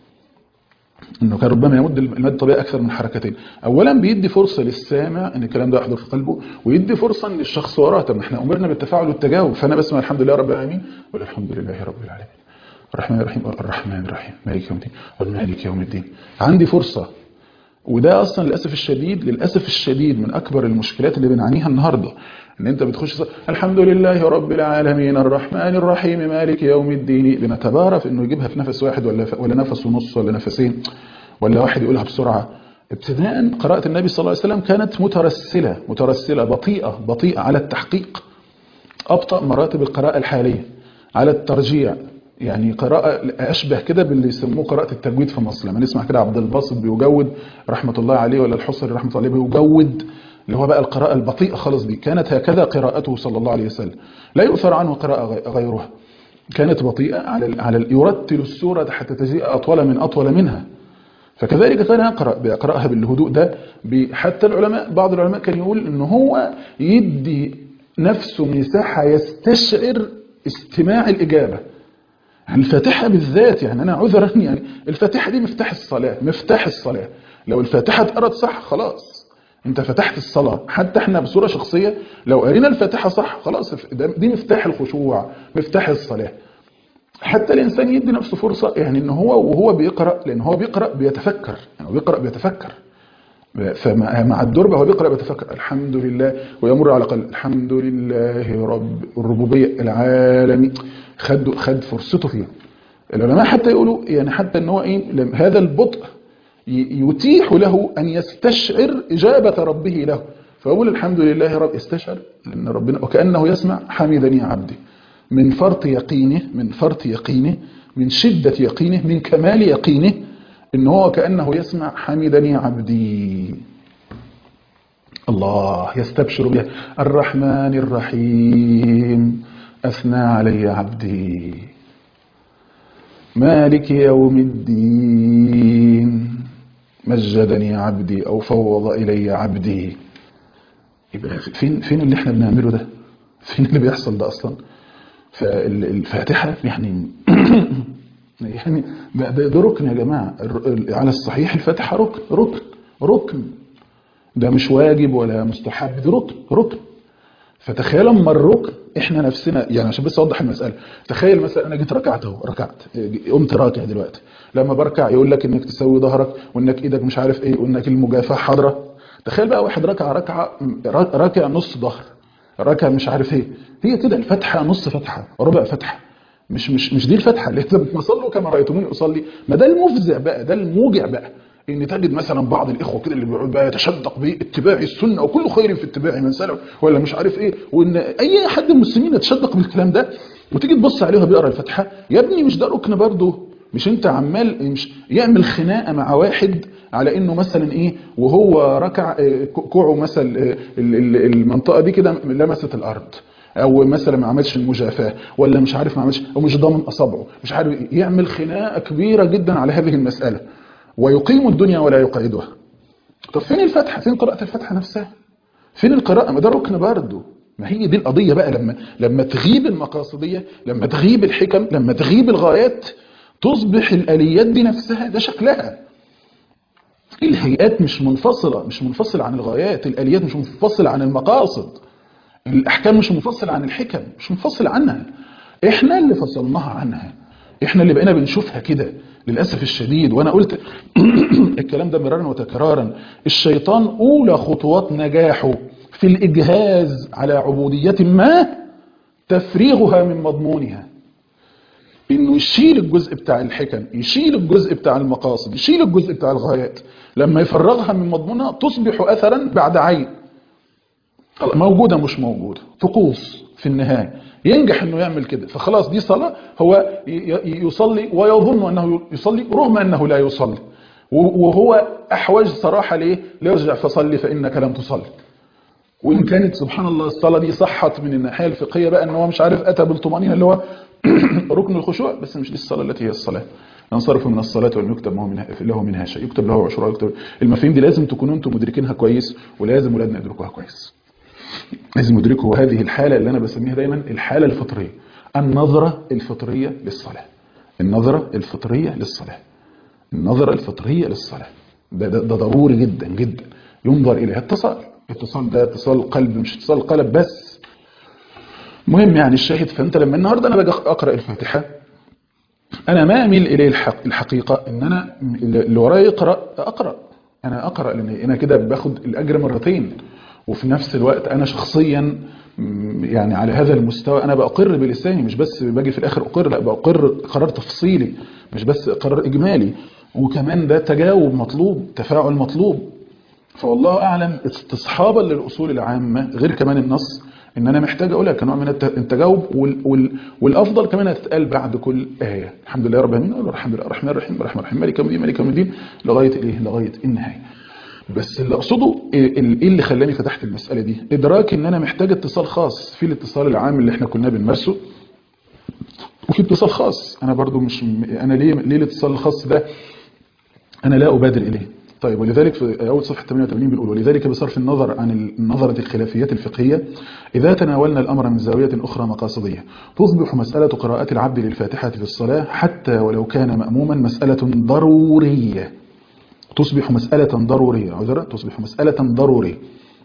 انه كان ربما يمد المد الطبيعي اكثر من حركتين اولا بيدي فرصه للسامع ان الكلام ده يحضر في قلبه ويدي فرصه للشخص وراه طب احنا امرنا بالتفاعل والتجاوب فانا بسمع الحمد لله رب العالمين والحمد لله رب العالمين الرحمن الرحيم الرحمن الرحيم مالك يوم الدين والمالك يوم الدين عندي فرصه وده اصلا للاسف الشديد للاسف الشديد من اكبر المشكلات اللي بنعانيها النهارده ان انت بتخش الحمد لله رب العالمين الرحمن الرحيم مالك يوم الدين بنتبارى في انه يجيبها في نفس واحد ولا ولا نفس ونص ولا نفسين ولا واحد يقولها بسرعه ابتداء قراءة النبي صلى الله عليه وسلم كانت مترسلة مترسلة بطيئة بطيئة على التحقيق أبطأ مراتب القراءة الحالية على الترجيع يعني قراءة أشبه كده باللي يسموه قراءة التجويد في مصر لما نسمع كده عبد الباسط بيجود رحمة الله عليه ولا الحصري رحمة الله عليه بيجود اللي هو بقى القراءة البطيئة خالص دي كانت هكذا قراءته صلى الله عليه وسلم لا يؤثر عنه قراءة غيرها كانت بطيئة على على يرتل السورة حتى تجيء أطول من أطول منها فكذلك كان يقرأ بيقرأها بالهدوء ده حتى العلماء بعض العلماء كان يقول ان هو يدي نفسه مساحة يستشعر استماع الإجابة الفاتحة بالذات يعني أنا عذرا يعني الفاتحة دي مفتاح الصلاة مفتاح الصلاة لو الفاتحة اتقرت صح خلاص انت فتحت الصلاة حتى احنا بصورة شخصية لو قرينا الفاتحة صح خلاص دي مفتاح الخشوع مفتاح الصلاة حتى الإنسان يدي نفسه فرصة يعني ان هو وهو بيقرأ لأن هو بيقرأ بيتفكر يعني هو بيقرأ بيتفكر فمع الدربة هو بيقرأ بيتفكر الحمد لله ويمر على قلب الحمد لله رب الربوبية العالمي خد خد فرصته فيها العلماء حتى يقولوا يعني حتى ان هو ايه هذا البطء يتيح له ان يستشعر اجابه ربه له فيقول الحمد لله رب استشعر ان ربنا وكانه يسمع حمدني عبدي من فرط يقينه من فرط يقينه من شده يقينه من كمال يقينه ان هو كانه يسمع حمدني عبدي الله يستبشر به الرحمن الرحيم أثنى علي عبدي مالك يوم الدين مجدني عبدي أو فوض إلي عبدي يبقى فين فين اللي احنا بنعمله ده فين اللي بيحصل ده أصلا فالفاتحة يعني يعني ده, ده ركن يا جماعة على الصحيح الفاتحة ركن ركن ركن ده مش واجب ولا مستحب ده ركن ركن فتخيل اما الركن احنا نفسنا يعني عشان بس اوضح المساله تخيل مثلا انا جيت ركعت اهو ركعت قمت راكع دلوقتي لما بركع يقول لك انك تسوي ظهرك وانك ايدك مش عارف ايه وانك المجافاه حاضره تخيل بقى واحد ركع ركعه راكع نص ظهر راكع مش عارف ايه هي كده الفتحه نص فتحه ربع فتحه مش مش مش دي الفتحه اللي انت بتصلوا كما رايتموني اصلي ما ده المفزع بقى ده الموجع بقى ان تجد مثلا بعض الاخوه كده اللي بيقعد بقى يتشدق باتباع السنه وكل خير في اتباع من سلف ولا مش عارف ايه وان اي حد من المسلمين يتشدق بالكلام ده وتيجي تبص عليه بيقرا الفاتحه يا ابني مش ده ركن برضه مش انت عمال مش يعمل خناقه مع واحد على انه مثلا ايه وهو ركع كوعه مثلا المنطقه دي كده لمست الارض او مثلا ما عملش المجافاه ولا مش عارف ما عملش او مش ضامن اصابعه مش عارف يعمل خناقه كبيره جدا على هذه المساله ويقيم الدنيا ولا يقعدها طب فين الفتحة فين قراءة الفتحة نفسها فين القراءة ما ده ركن برضه ما هي دي القضية بقى لما لما تغيب المقاصدية لما تغيب الحكم لما تغيب الغايات تصبح الآليات دي نفسها ده شكلها الهيئات مش منفصلة مش منفصلة عن الغايات الآليات مش منفصلة عن المقاصد الأحكام مش منفصلة عن الحكم مش منفصلة عنها احنا اللي فصلناها عنها احنا اللي بقينا بنشوفها كده للاسف الشديد وانا قلت الكلام ده مرارا وتكرارا الشيطان اولى خطوات نجاحه في الاجهاز على عبوديه ما تفريغها من مضمونها انه يشيل الجزء بتاع الحكم يشيل الجزء بتاع المقاصد يشيل الجزء بتاع الغايات لما يفرغها من مضمونها تصبح اثرا بعد عين موجودة مش موجودة طقوس في النهاية ينجح انه يعمل كده فخلاص دي صلاة هو يصلي ويظن انه يصلي رغم انه لا يصلي وهو احوج صراحة ليه ليرجع فصلي فانك لم تصلي وان كانت سبحان الله الصلاة دي صحت من الناحية الفقهية بقى ان هو مش عارف اتى بالطمأنينة اللي هو ركن الخشوع بس مش دي الصلاة التي هي الصلاة ينصرف من الصلاة ولم يكتب منها له منها شيء يكتب له عشرة يكتب المفاهيم دي لازم تكونوا انتم مدركينها كويس ولازم ولادنا يدركوها كويس لازم يدركوا هذه الحالة اللي أنا بسميها دايما الحالة الفطرية النظرة الفطرية للصلاة النظرة الفطرية للصلاة النظرة الفطرية للصلاة ده, ده, ده ضروري جدا جدا ينظر إليها اتصال اتصال ده اتصال قلب مش اتصال قلب بس مهم يعني الشاهد فأنت لما النهاردة أنا باجي أقرأ الفاتحة أنا ما أميل إليه الحق الحقيقة إن أنا اللي ورايا يقرأ أقرأ أنا أقرأ لأن أنا كده باخد الأجر مرتين وفي نفس الوقت أنا شخصيا يعني على هذا المستوى أنا بأقر بلساني مش بس باجي في الآخر أقر لا بأقر قرار تفصيلي مش بس قرار إجمالي وكمان ده تجاوب مطلوب تفاعل مطلوب فوالله أعلم استصحابا للأصول العامة غير كمان النص ان انا محتاج اقولها كنوع من التجاوب وال وال والافضل كمان هتتقال بعد كل ايه الحمد لله رب العالمين الرحمن الرحمن الرحيم الرحمن الرحيم مالك يوم الدين مالك يوم الدين لغايه الايه لغايه النهايه بس اللي اقصده ايه اللي خلاني فتحت المساله دي ادراك ان انا محتاج اتصال خاص في الاتصال العام اللي احنا كنا بنمارسه وفي اتصال خاص انا برضو مش انا ليه ليه الاتصال الخاص ده انا لا ابادر اليه طيب ولذلك في أول صفحة 88 بنقول ولذلك بصرف النظر عن النظرة الخلافيات الفقهية إذا تناولنا الأمر من زاوية أخرى مقاصدية تصبح مسألة قراءة العبد للفاتحة في الصلاة حتى ولو كان مأموما مسألة ضرورية تصبح مسألة ضرورية عذرا تصبح مسألة ضرورية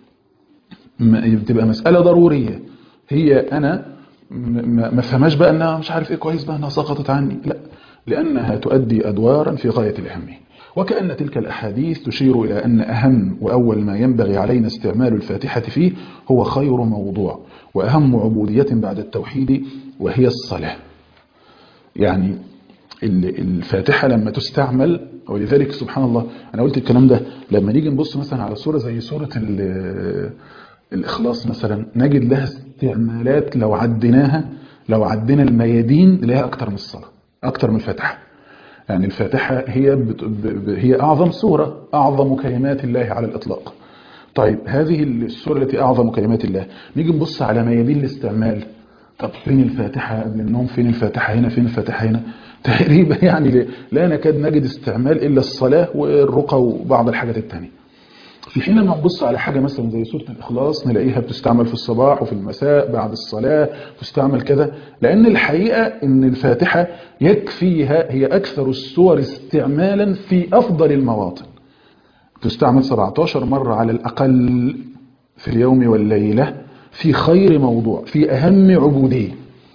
بتبقى مسألة ضرورية هي أنا ما فهماش بقى أنها مش عارف إيه كويس بقى أنها سقطت عني لا لأنها تؤدي أدوارا في غاية الأهمية وكأن تلك الأحاديث تشير إلى أن أهم وأول ما ينبغي علينا استعمال الفاتحة فيه هو خير موضوع وأهم عبودية بعد التوحيد وهي الصلاة يعني الفاتحة لما تستعمل ولذلك سبحان الله أنا قلت الكلام ده لما نيجي نبص مثلا على سورة زي سورة الإخلاص مثلا نجد لها استعمالات لو عديناها لو عدينا الميادين لها أكتر من الصلاة أكتر من الفاتحة يعني الفاتحة هي بت... ب... هي أعظم سورة أعظم كلمات الله على الإطلاق طيب هذه السورة التي أعظم كلمات الله نيجي نبص على ميادين الاستعمال طب فين الفاتحة قبل النوم فين الفاتحة هنا فين الفاتحة هنا تقريبا يعني لا نكاد نجد استعمال إلا الصلاة والرقى وبعض الحاجات التانية في حين لما نبص على حاجة مثلا زي سورة الإخلاص نلاقيها بتستعمل في الصباح وفي المساء بعد الصلاة تستعمل كذا لأن الحقيقة أن الفاتحة يكفيها هي أكثر السور استعمالا في أفضل المواطن تستعمل 17 مرة على الأقل في اليوم والليلة في خير موضوع في أهم عبودية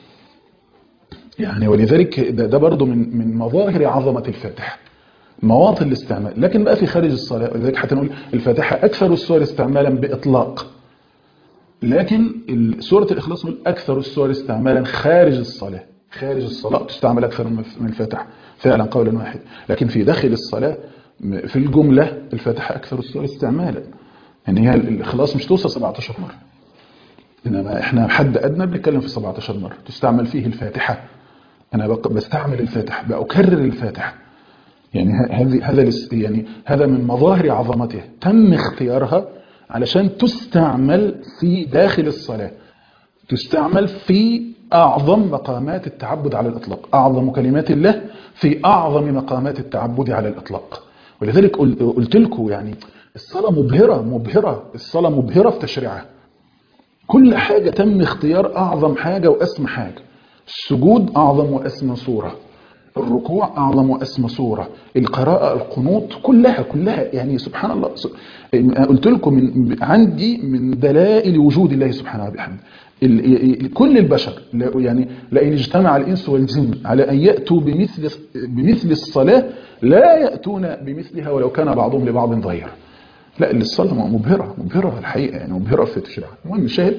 يعني ولذلك ده, ده برضو من, من مظاهر عظمة الفاتحة مواطن الاستعمال لكن بقى في خارج الصلاة ولذلك حتى نقول الفاتحة أكثر السور استعمالا بإطلاق لكن سورة الإخلاص نقول أكثر السور استعمالا خارج الصلاة خارج الصلاة تستعمل أكثر من الفاتحة فعلا قولا واحد لكن في داخل الصلاة في الجملة الفاتحة أكثر السور استعمالا يعني هي الإخلاص مش توصل 17 مرة إنما إحنا حد أدنى بنتكلم في 17 مرة تستعمل فيه الفاتحة أنا بستعمل الفاتحة بأكرر الفاتحة يعني هذه هذا يعني هذا من مظاهر عظمته تم اختيارها علشان تستعمل في داخل الصلاة تستعمل في أعظم مقامات التعبد على الإطلاق أعظم كلمات الله في أعظم مقامات التعبد على الإطلاق ولذلك قلت لكم يعني الصلاة مبهرة مبهرة الصلاة مبهرة في تشريعها كل حاجة تم اختيار أعظم حاجة وأسمى حاجة السجود أعظم وأسمى صورة الركوع أعظم وأسمى صورة القراءة القنوط كلها كلها يعني سبحان الله قلت لكم من عندي من دلائل وجود الله سبحانه وبحمده كل البشر يعني لئن اجتمع الإنس والجن على أن يأتوا بمثل, بمثل الصلاة لا يأتون بمثلها ولو كان بعضهم لبعض ظهيرا لا الصلاة مبهرة مبهرة الحقيقة يعني مبهرة في تشريعها المهم الشاهد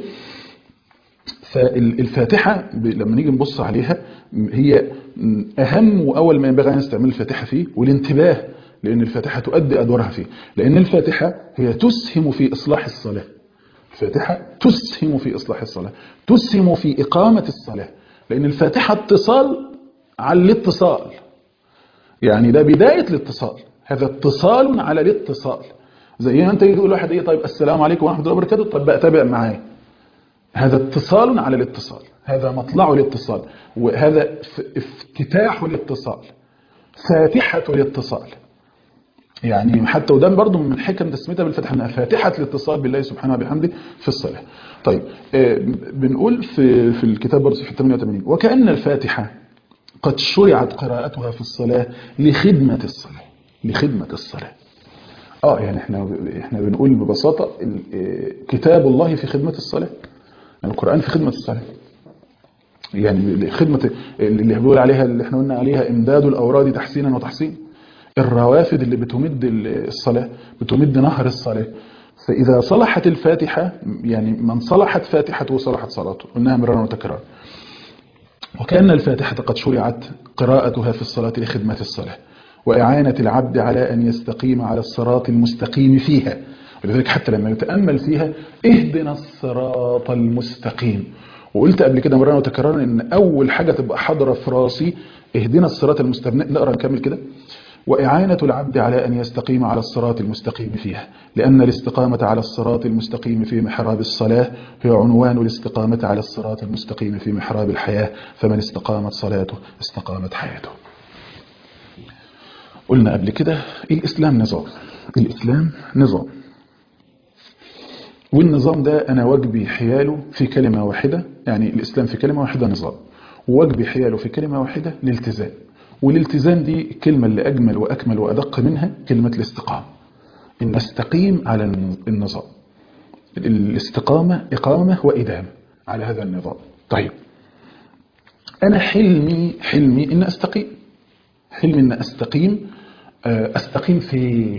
فالفاتحة لما نيجي نبص عليها هي أهم وأول ما ينبغي أن نستعمل الفاتحة فيه والانتباه لأن الفاتحة تؤدي أدوارها فيه لأن الفاتحة هي تسهم في إصلاح الصلاة الفاتحة تسهم في إصلاح الصلاة تسهم في إقامة الصلاة لأن الفاتحة اتصال على الاتصال يعني ده بداية الاتصال هذا اتصال على الاتصال زي ما انت تقول واحد ايه طيب السلام عليكم ورحمه الله وبركاته طب بقى تابع معايا هذا اتصال على الاتصال هذا مطلع الاتصال وهذا افتتاح الاتصال فاتحة الاتصال يعني حتى وده برضه من حكم تسميتها بالفتح انها فاتحة الاتصال بالله سبحانه وبحمده في الصلاة طيب بنقول في في الكتاب برضه في 88 وكأن الفاتحة قد شرعت قراءتها في الصلاة لخدمة الصلاة لخدمة الصلاة اه يعني احنا احنا بنقول ببساطة كتاب الله في خدمة الصلاة يعني القرآن في خدمة الصلاة يعني خدمة اللي بيقول عليها اللي احنا قلنا عليها امداد الأوراد تحسينا وتحسين الروافد اللي بتمد الصلاة بتمد نهر الصلاة فإذا صلحت الفاتحة يعني من صلحت فاتحته صلحت صلاته قلناها مرارا وتكرارا وكأن الفاتحة قد شرعت قراءتها في الصلاة لخدمة الصلاة وإعانة العبد على أن يستقيم على الصراط المستقيم فيها ولذلك حتى لما يتأمل فيها اهدنا الصراط المستقيم وقلت قبل كده مرة وتكررنا ان اول حاجة تبقى حاضرة في راسي اهدنا الصراط المستقيم نقرأ نكمل كده وإعانة العبد على أن يستقيم على الصراط المستقيم فيها لأن الاستقامة على الصراط المستقيم في محراب الصلاة هي عنوان الاستقامة على الصراط المستقيم في محراب الحياة فمن استقامت صلاته استقامت حياته قلنا قبل كده الإسلام نظام الإسلام نظام والنظام ده أنا واجبي حياله في كلمة واحدة يعني الإسلام في كلمة واحدة نظام واجبي حياله في كلمة واحدة الالتزام والالتزام دي الكلمة اللي أجمل وأكمل وأدق منها كلمة الاستقامة إن نستقيم على النظام الاستقامة إقامة وإدامة على هذا النظام طيب أنا حلمي حلمي إن أستقيم حلمي إن أستقيم أستقيم في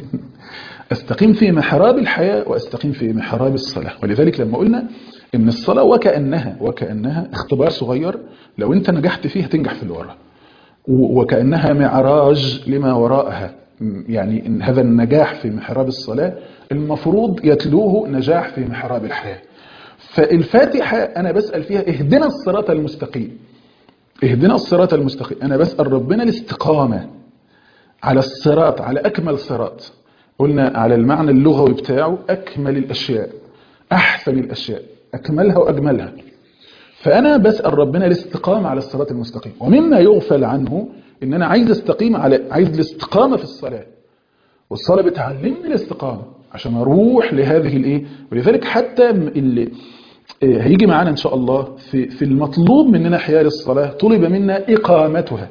أستقيم في محراب الحياة وأستقيم في محراب الصلاة ولذلك لما قلنا إن الصلاة وكأنها وكأنها اختبار صغير لو أنت نجحت فيه هتنجح في اللي وراه وكأنها معراج لما وراءها يعني إن هذا النجاح في محراب الصلاة المفروض يتلوه نجاح في محراب الحياة فالفاتحة أنا بسأل فيها اهدنا الصراط المستقيم اهدنا الصراط المستقيم أنا بسأل ربنا الاستقامة على الصراط على أكمل صراط قلنا على المعنى اللغوي بتاعه أكمل الأشياء أحسن الأشياء أكملها وأجملها فأنا بسأل ربنا الاستقامة على الصراط المستقيم ومما يغفل عنه إن أنا عايز استقيم على عايز الاستقامة في الصلاة والصلاة بتعلمني الاستقامة عشان أروح لهذه الإيه ولذلك حتى اللي هيجي معانا إن شاء الله في في المطلوب مننا حيال الصلاة طلب منا إقامتها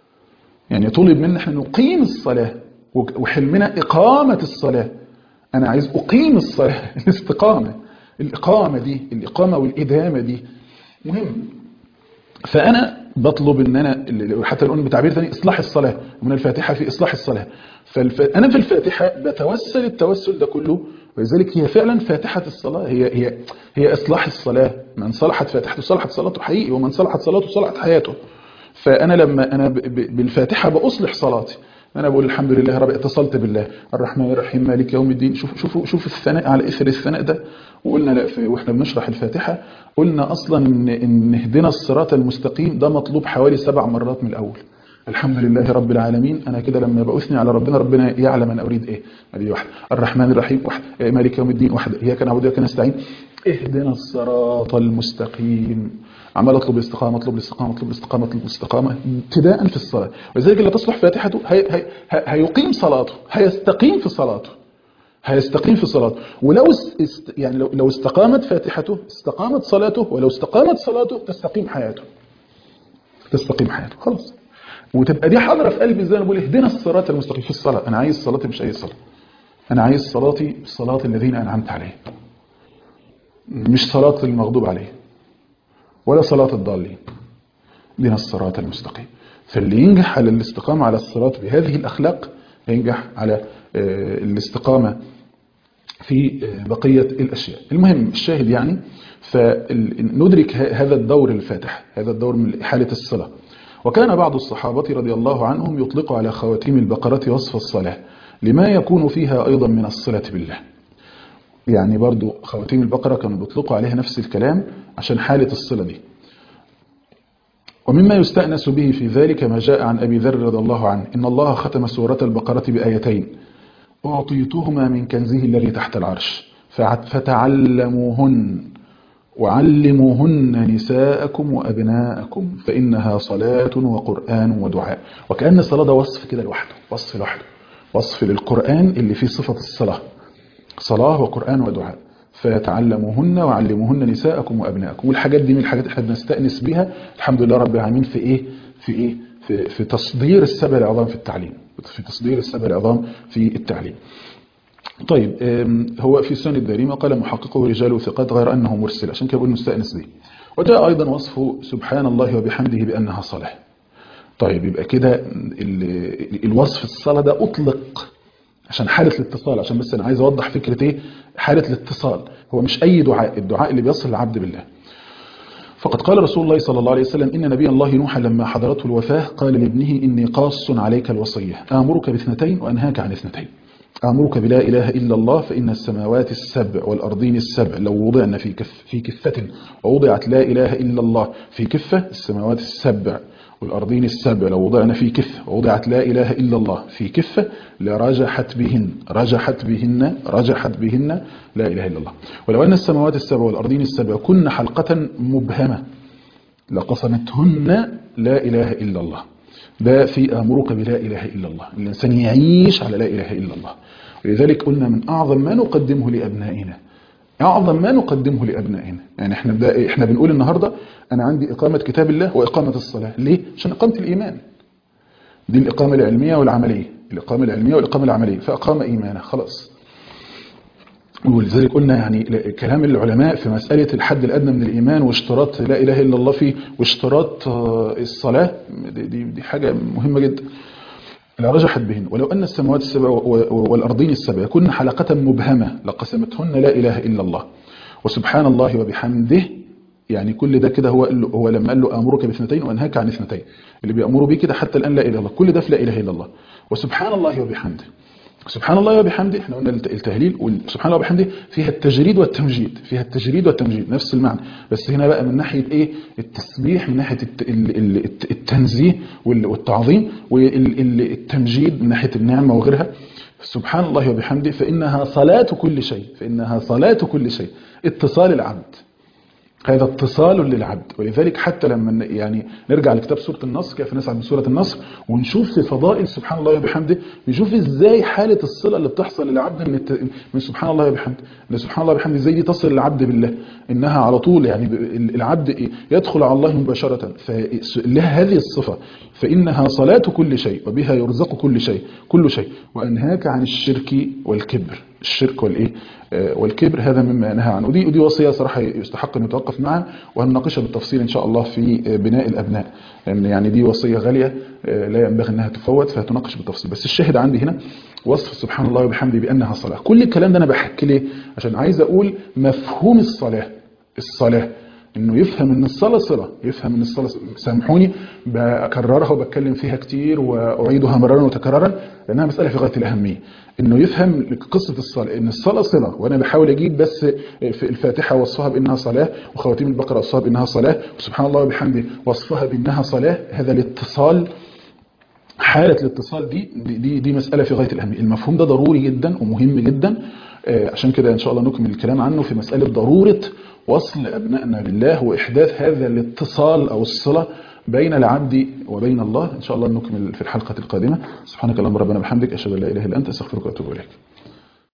يعني طلب منا احنا نقيم الصلاة وحلمنا إقامة الصلاة أنا عايز أقيم الصلاة الاستقامة الإقامة دي الإقامة والإدامة دي مهم فأنا بطلب ان انا حتى نقول بتعبير ثاني اصلاح الصلاة من الفاتحة في اصلاح الصلاة فانا في الفاتحة بتوسل التوسل ده كله ولذلك هي فعلا فاتحة الصلاة هي هي هي اصلاح الصلاة من صلحت فاتحته صلحت صلاته حقيقي ومن صلحت صلاته صلحت حياته فانا لما انا بالفاتحة باصلح صلاتي انا بقول الحمد لله رب اتصلت بالله الرحمن الرحيم مالك يوم الدين شوف شوفوا شوف الثناء على اثر الثناء ده وقلنا لا في واحنا بنشرح الفاتحه قلنا اصلا ان ان اهدنا الصراط المستقيم ده مطلوب حوالي سبع مرات من الاول الحمد لله رب العالمين انا كده لما بأثني على ربنا ربنا يعلم انا اريد ايه ادي واحد الرحمن الرحيم واحد مالك يوم الدين واحد اياك نعبد واياك نستعين اهدنا الصراط المستقيم عمال اطلب الاستقامه اطلب الاستقامه اطلب الاستقامه اطلب الاستقامه ابتداء في الصلاه ولذلك اللي تصلح فاتحته هي هي هيقيم صلاته هيستقيم في صلاته هيستقيم في صلاته ولو است يعني لو لو استقامت فاتحته استقامت صلاته ولو استقامت صلاته تستقيم حياته تستقيم حياته خلاص وتبقى دي حاضره في قلبي زي ما بقول اهدنا الصراط المستقيم في الصلاه انا عايز صلاتي مش اي صلاه انا عايز صلاتي صلاه الذين انعمت عليهم مش صلاه المغضوب عليهم ولا صلاه الضالين اهدنا الصراط المستقيم فاللي ينجح على الاستقامه على الصراط بهذه الاخلاق ينجح على الاستقامه في بقيه الاشياء المهم الشاهد يعني فندرك هذا الدور الفاتح هذا الدور من حاله الصلاه وكان بعض الصحابة رضي الله عنهم يطلق على خواتيم البقرة وصف الصلاة لما يكون فيها أيضا من الصلة بالله يعني برضو خواتيم البقرة كانوا بيطلقوا عليها نفس الكلام عشان حالة الصلة دي ومما يستأنس به في ذلك ما جاء عن أبي ذر رضي الله عنه إن الله ختم سورة البقرة بآيتين أعطيتهما من كنزه الذي تحت العرش فتعلموهن وعلموهن نساءكم وأبناءكم فإنها صلاة وقرآن ودعاء وكأن الصلاة ده وصف كده لوحده وصف لوحده وصف للقرآن اللي فيه صفة الصلاة صلاة وقرآن ودعاء فتعلموهن وعلموهن نساءكم وأبناءكم والحاجات دي من الحاجات اللي احنا بنستأنس بيها الحمد لله رب العالمين في إيه في إيه في, في تصدير السبع العظام في التعليم في تصدير السبع العظام في التعليم طيب هو في سنن الدارمي قال محققه رجال ثقات غير أنه مرسل عشان كده بقول نستأنس به وجاء أيضا وصفه سبحان الله وبحمده بأنها صلاة طيب يبقى كده الوصف الصلاة ده أطلق عشان حالة الاتصال عشان بس أنا عايز أوضح فكرة إيه حالة الاتصال هو مش أي دعاء الدعاء اللي بيصل العبد بالله فقد قال رسول الله صلى الله عليه وسلم إن نبي الله نوح لما حضرته الوفاة قال لابنه إني قاص عليك الوصية آمرك باثنتين وأنهاك عن اثنتين أمرك بلا إله إلا الله فإن السماوات السبع والأرضين السبع لو وضعنا في كف في كفة ووضعت لا إله إلا الله في كفة السماوات السبع والأرضين السبع لو وضعنا في كفة ووضعت لا إله إلا الله في كفة لرجحت بهن رجحت بهن رجحت بهن لا إله إلا الله ولو أن السماوات السبع والأرضين السبع كن حلقة مبهمة لقسمتهن لا إله إلا الله ده في أمرك بلا إله إلا الله الإنسان يعيش على لا إله إلا الله ولذلك قلنا من أعظم ما نقدمه لأبنائنا أعظم ما نقدمه لأبنائنا يعني احنا, بدا احنا بنقول النهاردة أنا عندي إقامة كتاب الله وإقامة الصلاة ليه؟ عشان إقامة الإيمان دي الإقامة العلمية والعملية الإقامة العلمية والإقامة العملية فأقام إيمانه خلاص ولذلك قلنا يعني كلام العلماء في مسألة الحد الأدنى من الإيمان واشتراط لا إله إلا الله فيه واشتراط الصلاة دي, دي حاجة مهمة جدا لا رجحت بهن ولو أن السماوات السبع والأرضين السبع كن حلقة مبهمة لقسمتهن لا إله إلا الله وسبحان الله وبحمده يعني كل ده كده هو هو لما قال له امرك باثنتين وانهاك عن اثنتين اللي بيامروا بيه كده حتى الان لا اله الا الله كل ده في لا اله الا الله وسبحان الله وبحمده سبحان الله وبحمده احنا قلنا التهليل وسبحان الله وبحمده فيها التجريد والتمجيد فيها التجريد والتمجيد نفس المعنى بس هنا بقى من ناحيه ايه التسبيح من ناحيه التنزيه والتعظيم والتمجيد من ناحيه النعمه وغيرها سبحان الله وبحمده فانها صلاه كل شيء فانها صلاه كل شيء اتصال العبد هذا اتصال للعبد ولذلك حتى لما يعني نرجع لكتاب سورة النصر كيف نسعى من سورة النصر ونشوف في فضائل سبحان الله وبحمده نشوف ازاي حالة الصلة اللي بتحصل للعبد من, الت... من سبحان الله وبحمده ان سبحان الله وبحمده ازاي دي تصل للعبد بالله انها على طول يعني العبد يدخل على الله مباشرة فلها هذه الصفة فإنها صلاة كل شيء وبها يرزق كل شيء كل شيء وأنهاك عن الشرك والكبر الشرك والايه والكبر هذا مما نهى عنه ودي ودي وصيه صراحه يستحق ان نتوقف معها وهنناقشها بالتفصيل ان شاء الله في بناء الابناء لان يعني دي وصيه غاليه لا ينبغي انها تفوت فهتناقش بالتفصيل بس الشاهد عندي هنا وصف سبحان الله وبحمده بانها صلاه كل الكلام ده انا بحكي ليه عشان عايز اقول مفهوم الصلاه الصلاه انه يفهم ان الصلاه صله يفهم ان الصلاه سامحوني بكررها وبتكلم فيها كتير واعيدها مرارا وتكرارا لانها مساله في غايه الاهميه انه يفهم قصه الصلاه ان الصلاه صله وانا بحاول اجيب بس في الفاتحه وصفها بانها صلاه وخواتيم البقره وصفها بانها صلاه وسبحان الله وبحمده وصفها بانها صلاه هذا الاتصال حالة الاتصال دي دي دي مسألة في غاية الأهمية المفهوم ده ضروري جدا ومهم جدا عشان كده إن شاء الله نكمل الكلام عنه في مسألة ضرورة وصل أبنائنا بالله وإحداث هذا الاتصال أو الصلة بين العبد وبين الله إن شاء الله نكمل في الحلقة القادمة سبحانك اللهم ربنا بحمدك أشهد أن لا إله إلا أنت أستغفرك وأتوب إليك